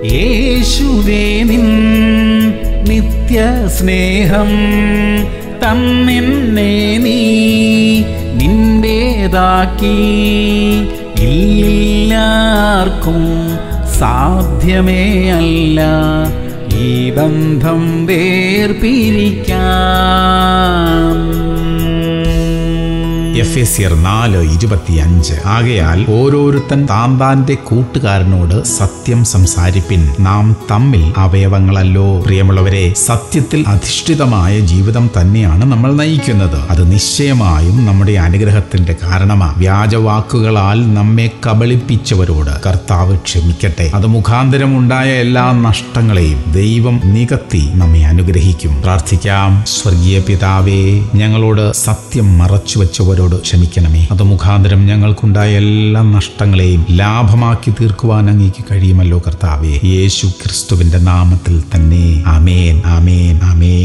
യേശുവേ നിൻ നിത്യസ്നേഹം തന്നെന്നെ നീ നിന്റേതാക്കി ഇല്ലാർക്കും സാധ്യമേ അല്ല ഈ ബന്ധം വേർപിരിക്കാം എഫ് എസ് സിയർ നാല് ഇരുപത്തിയഞ്ച് ആകയാൽ ഓരോരുത്തൻ താൻ താന്റെ കൂട്ടുകാരനോട് സത്യം സംസാരിപ്പിൻ നാം തമ്മിൽ അവയവങ്ങളല്ലോ പ്രിയമുള്ളവരെ സത്യത്തിൽ അധിഷ്ഠിതമായ ജീവിതം തന്നെയാണ് നമ്മൾ നയിക്കുന്നത് അത് നിശ്ചയമായും നമ്മുടെ അനുഗ്രഹത്തിന്റെ കാരണമാണ് വ്യാജവാക്കുകളാൽ നമ്മെ കബളിപ്പിച്ചവരോട് കർത്താവ് ക്ഷമിക്കട്ടെ അത് മുഖാന്തരം ഉണ്ടായ എല്ലാ നഷ്ടങ്ങളെയും ദൈവം നികത്തി നമ്മെ അനുഗ്രഹിക്കും പ്രാർത്ഥിക്കാം സ്വർഗീയ പിതാവേ ഞങ്ങളോട് സത്യം മറച്ചു വെച്ചവരോട് ക്ഷമിക്കണമേ അത് മുഖാന്തരം ഞങ്ങൾക്കുണ്ടായ എല്ലാ നഷ്ടങ്ങളെയും ലാഭമാക്കി തീർക്കുവാൻ അങ്ങേക്ക് കഴിയുമല്ലോ കർത്താവേ യേശു ക്രിസ്തുവിന്റെ നാമത്തിൽ തന്നെ ആമേൻ ആമേൻ ആമേൻ